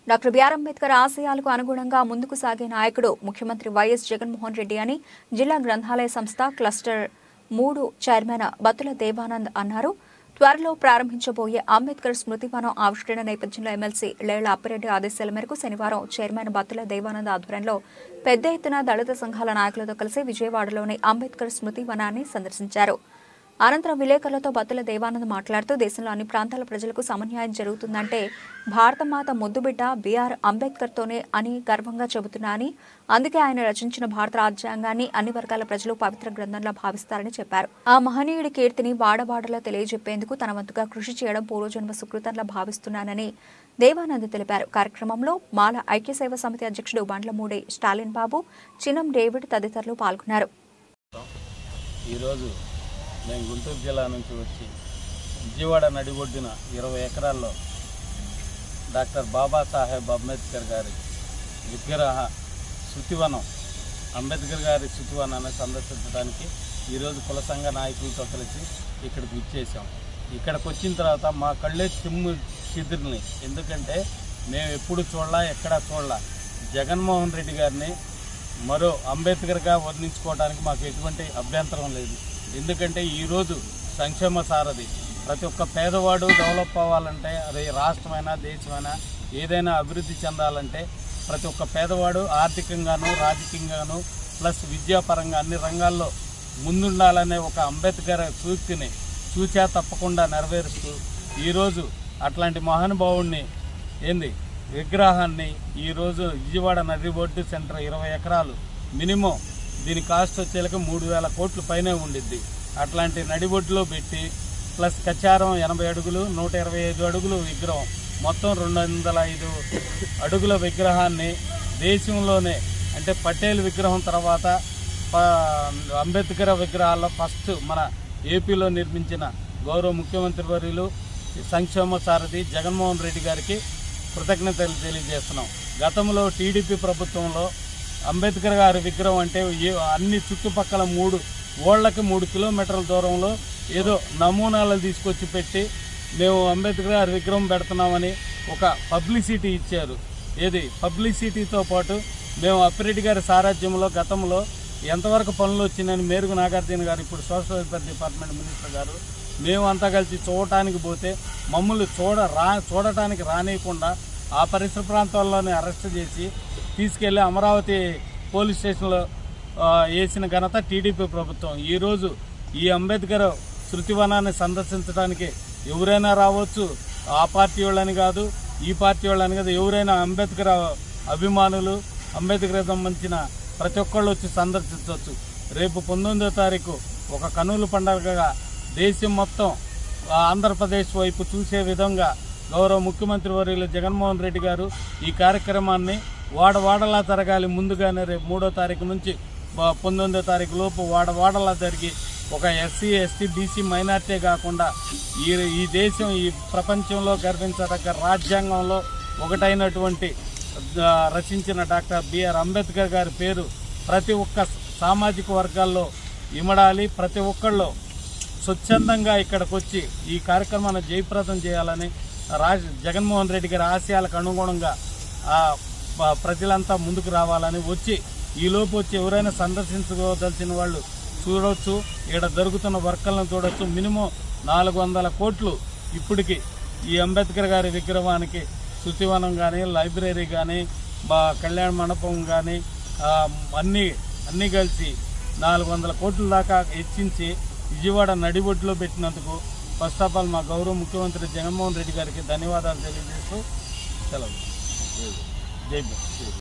Doctor BR Ambedkar ఆశయాలకు అనుగుణంగా ముందుకు సాగే నాయకుడు ముఖ్యమంత్రి వైఎస్ జగన్మోహన్ రెడ్డి అని జిల్లా గ్రంథాలయ సంస్థ క్లస్టర్ మూడు చైర్మన్ బత్తుల దేవానంద్ అన్నారు త్వరలో ప్రారంభించబోయే అంబేద్కర్ స్మృతివనం ఆవిష్కరణ నేపథ్యంలో ఎమ్మెల్సీ లేళ్ల అప్పిరెడ్డి ఆదేశాల మేరకు శనివారం చైర్మన్ బత్తుల దేవానంద్ ఆధ్వర్యంలో పెద్ద ఎత్తున దళిత సంఘాల నాయకులతో కలిసి విజయవాడలోని అంబేద్కర్ స్మృతి వనాన్ని సందర్శించారు అనంతరం విలేకరులతో బత్తుల దేవానంద్ మాట్లాడుతూ దేశంలో అన్ని ప్రాంతాల ప్రజలకు సమన్యాయం జరుగుతుందంటే భారతమాత ముద్దుబిడ్డ బీఆర్ అంబేద్కర్తోనే అని గర్వంగా చెబుతున్నా అని అందుకే ఆయన రచించిన భారత రాజ్యాంగాన్ని అన్ని వర్గాల ప్రజలు పవిత్ర గ్రంథంలా భావిస్తారని చెప్పారు ఆ మహనీయుడి కీర్తిని వాడవాడలా తెలియజెప్పేందుకు తన వంతుగా కృషి చేయడం పూర్వజన్మ సుకృతంలా భావిస్తున్నానని దేవానంద్ తెలిపారు కార్యక్రమంలో మాల ఐక్య సేవ సమితి అధ్యక్షుడు బండ్లమూడి స్టాలిన్ బాబు చిన్నం డేవిడ్ తదితరులు పాల్గొన్నారు ఈరోజు మేము గుంటూరు జిల్లా నుంచి వచ్చి విజయవాడ నడిబొడ్డున ఇరవై ఎకరాల్లో డాక్టర్ బాబాసాహెబ్ అంబేద్కర్ గారి విగ్రహ శృతివనం అంబేద్కర్ గారి శృతివనాన్ని సందర్శించడానికి ఈరోజు కుల సంఘ నాయకులతో కలిసి ఇక్కడికి ఇచ్చేసాం ఇక్కడికి వచ్చిన తర్వాత మా కళ్ళే చిమ్ము చిదిరిని ఎందుకంటే మేము ఎప్పుడు చూడలా ఎక్కడా చూడలా జగన్మోహన్ రెడ్డి గారిని మరో అంబేద్కర్గా వర్ణించుకోవడానికి మాకు ఎటువంటి అభ్యంతరం లేదు ఎందుకంటే ఈరోజు సంక్షేమ సారథి ప్రతి ఒక్క పేదవాడు డెవలప్ అవ్వాలంటే అది రాష్ట్రమైనా దేశమైనా ఏదైనా అభివృద్ధి చెందాలంటే ప్రతి ఒక్క పేదవాడు ఆర్థికంగాను రాజకీయంగాను ప్లస్ విద్యాపరంగా అన్ని రంగాల్లో ముందుండాలనే ఒక అంబేద్కర్ సూక్తిని చూచా తప్పకుండా నెరవేరుస్తూ ఈరోజు అట్లాంటి మహానుభావుడిని ఏంది విగ్రహాన్ని ఈరోజు విజయవాడ నది బొడ్డు సెంటర్ ఇరవై ఎకరాలు మినిమం దీని కాస్ట్ వచ్చేలకు మూడు వేల కోట్ల పైనే ఉండిద్ది అట్లాంటి నడిబొడ్డులో పెట్టి ప్లస్ కచారం ఎనభై అడుగులు నూట ఇరవై ఐదు అడుగులు విగ్రహం మొత్తం రెండు వందల ఐదు అడుగుల విగ్రహాన్ని దేశంలోనే అంటే పటేల్ విగ్రహం తర్వాత ప- అంబేద్కర్ విగ్రహాల్లో ఫస్ట్ మన ఏపీలో నిర్మించిన గౌరవ ముఖ్యమంత్రి వర్యులు సంక్షేమ సారథి జగన్మోహన్ రెడ్డి గారికి కృతజ్ఞతలు తెలియజేస్తున్నాం గతంలో టీడీపీ ప్రభుత్వంలో అంబేద్కర్ గారి విగ్రహం అంటే ఏ- అన్ని చుట్టుపక్కల మూడు ఓళ్ళకి మూడు కిలోమీటర్ల దూరంలో ఏదో నమూనాలు తీసుకొచ్చి పెట్టి మేము అంబేద్కర్ గారి విగ్రహం పెడుతున్నామని ఒక పబ్లిసిటీ ఇచ్చారు ఏది పబ్లిసిటీతో పాటు మేము అప్పిరెడ్డి గారి సారథ్యంలో గతంలో ఎంతవరకు పనులు వచ్చినాయని మేరుగు నాగార్జున గారు ఇప్పుడు సోషల్ వెల్ఫేర్ డిపార్ట్మెంట్ మినిస్టర్ గారు మేము అంతా కలిసి చూడటానికి పోతే మమ్మల్ని చూడ రా చూడటానికి రానియకుండా ఆ పరిసర ప్రాంతాల్లోనే అరెస్ట్ చేసి తీసుకెళ్లి అమరావతి పోలీస్ స్టేషన్లో ఆ, వేసిన ఘనత టీడీపీ ప్రభుత్వం ఈరోజు ఈ అంబేద్కర్ శృతివనాన్ని సందర్శించడానికి ఎవరైనా రావచ్చు ఆ పార్టీ వాళ్ళని కాదు ఈ పార్టీ వాళ్ళని కాదు ఎవరైనా అంబేద్కర్ అభిమానులు అంబేద్కర్ సంబంధించిన ప్రతి ఒక్కళ్ళు వచ్చి సందర్శించవచ్చు రేపు పంతొమ్మిదో తారీఖు ఒక కనుల పండగగా దేశం మొత్తం ఆ, ఆంధ్రప్రదేశ్ వైపు చూసే విధంగా గౌరవ ముఖ్యమంత్రి వర్యులు జగన్మోహన్ రెడ్డి గారు ఈ కార్యక్రమాన్ని వాడవాడలా జరగాలి ముందుగానే రేపు మూడో తారీఖు నుంచి బ- పంతొమ్మిదో తారీఖు లోపు వాడవాడలా జరిగి ఒక ఎస్సీ ఎస్టీ బీసీ మైనార్టీ కాకుండా ఈ ఈ దేశం ఈ ప్రపంచంలో గర్వించదగ్గ రాజ్యాంగంలో ఒకటైనటువంటి ఆ, రచించిన డాక్టర్ బిఆర్ అంబేద్కర్ గారి పేరు ప్రతి ఒక్క సామాజిక వర్గాల్లో ఇమడాలి ప్రతి ఒక్కళ్ళు స్వచ్ఛందంగా ఇక్కడికి వచ్చి ఈ కార్యక్రమాన్ని జయప్రదం చేయాలని రాజ్ జగన్మోహన్ రెడ్డి గారి ఆశయాలకు అనుగుణంగా ఆ ప- ప్రజలంతా ముందుకు రావాలని వచ్చి ఈ లోపు వచ్చి ఎవరైనా సందర్శించుకోదలిచిన వాళ్ళు చూడవచ్చు ఇక్కడ జరుగుతున్న వర్కలను చూడొచ్చు మినిమం నాలుగు వందల కోట్లు ఇప్పటికి ఈ అంబేద్కర్ గారి విగ్రహానికి శృతివనం కానీ లైబ్రరీ కానీ మా కళ్యాణ మండపం కానీ అన్నీ అన్నీ కలిసి నాలుగు వందల కోట్ల దాకా హెచ్చించి విజయవాడ నడిబొడ్డులో పెట్టినందుకు ఫస్ట్ ఆఫ్ ఆల్ మా గౌరవ ముఖ్యమంత్రి జగన్మోహన్ రెడ్డి గారికి ధన్యవాదాలు తెలియజేస్తూ సెలవు జై భీమ్.